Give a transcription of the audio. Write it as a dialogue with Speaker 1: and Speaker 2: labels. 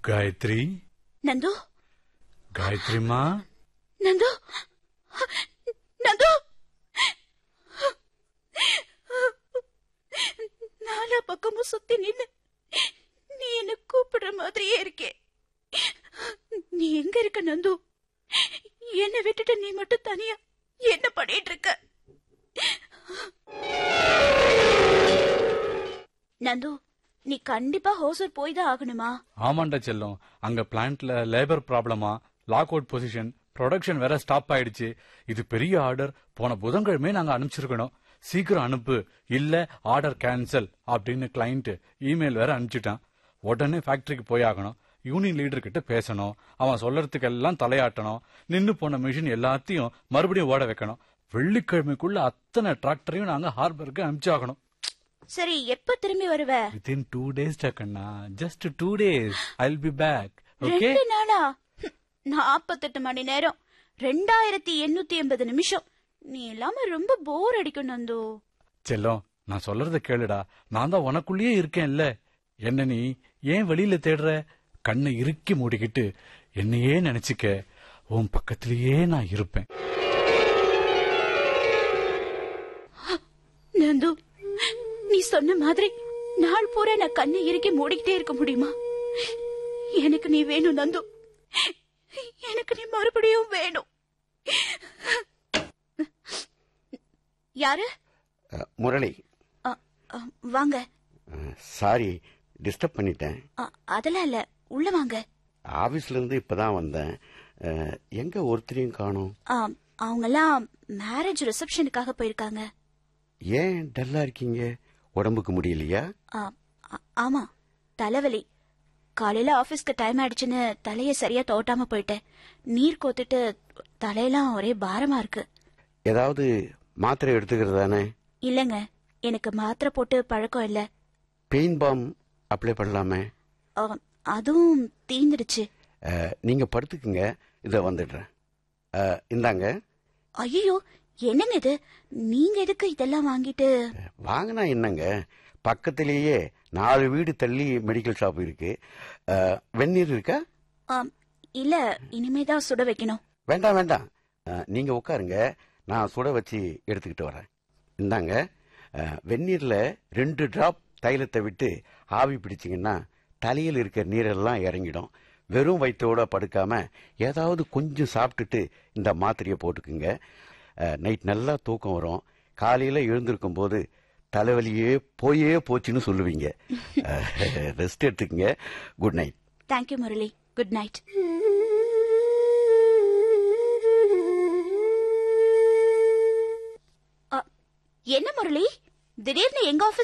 Speaker 1: గాయత్రి
Speaker 2: நந்து
Speaker 1: గాయత్రిమా
Speaker 2: நந்து நந்து நாலா பக்கமும் சுத்தி நின்னு நீ என்ன கூப்பிடுற மாதிரியே இருக்கே நீ எங்க இருக்க நந்து என்ன விட்டுட்டு நீ மட்டும் தனியா என்ன பண்ணிட்டு இருக்க நந்து நீ கண்டிப்பா ஹோசூர் போய் தான் ஆகணுமா
Speaker 1: ஆமாண்டா செல்லம் அங்க பிளான்ட்ல லேபர் ப்ராப்ளமா லாக் அவுட் பொசிஷன் ப்ரொடக்ஷன் வேற ஸ்டாப் ஆயிடுச்சு இது பெரிய ஆர்டர் போன புதன்கிழமை நாங்க அனுப்பிச்சிருக்கணும் சீக்கிரம் அனுப்பு இல்ல ஆர்டர் கேன்சல் அப்படின்னு கிளைண்ட் இமெயில் வேற அனுப்பிச்சிட்டான் உடனே ஃபேக்டரிக்கு போய் ஆகணும் யூனியன் லீடர் கிட்ட பேசணும் அவன் சொல்றதுக்கு எல்லாம் தலையாட்டணும் நின்னு போன மிஷின் எல்லாத்தையும் மறுபடியும் ஓட வைக்கணும் வெள்ளிக்கிழமைக்குள்ள அத்தனை டிராக்டரையும் நாங்க ஹார்பருக்கு அனுப்பிச்சாகணும்
Speaker 2: சரி எப்ப திரும்பி வருவ
Speaker 1: வித்தின் டூ டேஸ் கண்ணா just two days I be back okay
Speaker 2: ரெண்டு நாளா நாப்பத்தெட்டு மணி நேரம் ரெண்டாயிரத்தி எண்ணூத்தி எண்பது நிமிஷம் நீ இல்லாம ரொம்ப போர் அடிக்கும் நந்து
Speaker 1: செல்லம் நான் சொல்றத கேளுடா நான் தான் உனக்குள்ளேயே இருக்கேன்ல என்ன நீ ஏன் வெளியில தேடுற கண்ணை இறுக்கி மூடிக்கிட்டு என்னையே நினைச்சுக்க உன் பக்கத்திலேயே நான் இருப்பேன்
Speaker 2: நந்து நீ சொன்ன மாதிரி நாள் பூரா நான் கண்ணை இறுக்கி மூடிக்கிட்டே இருக்க முடியுமா எனக்கு நீ வேணும் நந்து எனக்கு நீ மறுபடியும் வேணும் யாரு
Speaker 3: அ, முரளி
Speaker 2: அ, அ, வாங்க
Speaker 3: சாரி டிஸ்டர்ப் பண்ணிட்டேன்
Speaker 2: அ, அதெல்லாம் இல்ல உள்ள வாங்க
Speaker 3: ஆபீஸ்ல இருந்து இப்பதான் வந்தேன் அ, எங்க ஒருத்தரையும் காணோம்
Speaker 2: ஆம், அவங்கெல்லாம் மேரேஜ் ரிசப்ஷனுக்காக போயிருக்காங்க
Speaker 3: ஏன் டல்லா இருக்கீங்க உடம்புக்கு முடியலையா
Speaker 2: ஆ, ஆ- ஆமா தலைவலி காலையில ஆபீஸ்க்கு டைம் ஆயிடுச்சுன்னு தலைய சரியா தோட்டாம போயிட்டேன் நீர் கோத்துட்டு தலையெல்லாம் ஒரே பாரமா இருக்கு
Speaker 3: ஏதாவது மாத்திரை எடுத்துக்கிறது தானே
Speaker 2: இல்லங்க எனக்கு மாத்திரை போட்டு பழக்கம் இல்ல
Speaker 3: பெயின் பாம் அப்ளை பண்ணலாமே
Speaker 2: ஆ, அதுவும் தீந்துடுச்சு
Speaker 3: அ, நீங்க படுத்துக்குங்க இத வந்துடுறேன் அ, இந்தாங்க
Speaker 2: ஐயோ என்னங்க இது நீங்க எதுக்கு இதெல்லாம் வாங்கிட்டு
Speaker 3: வாங்கினா என்னங்க பக்கத்திலேயே நாலு வீடு தள்ளி மெடிக்கல் ஷாப் இருக்கு அ, வெந்நீர் இருக்கா
Speaker 2: ஆம், இல்ல இனிமேதான் சுட வைக்கணும்
Speaker 3: வேண்டாம் வேண்டாம் அஹ், நீங்க உட்காருங்க நான் சுட வச்சு எடுத்துக்கிட்டு வரேன் இந்தாங்க அஹ், வெந்நீர்ல ரெண்டு டிராப் தைலத்தை விட்டு ஆவி பிடிச்சிங்கன்னா தலையில் இருக்கிற நீரெல்லாம் இறங்கிடும் வெறும் வயிற்றோட படுக்காம ஏதாவது கொஞ்சம் சாப்பிட்டுட்டு இந்த மாத்திரையை போட்டுக்குங்க நைட் நல்லா தூக்கம் வரும் காலையில எழுந்திருக்கும் போது தலைவலியே போயே போச்சுன்னு சொல்லுவீங்க ரெஸ்ட் எடுத்துக்கங்க good night
Speaker 2: thank you Murali good night என்ன முரளி திடீர்னு எங்க ஆபீஸ்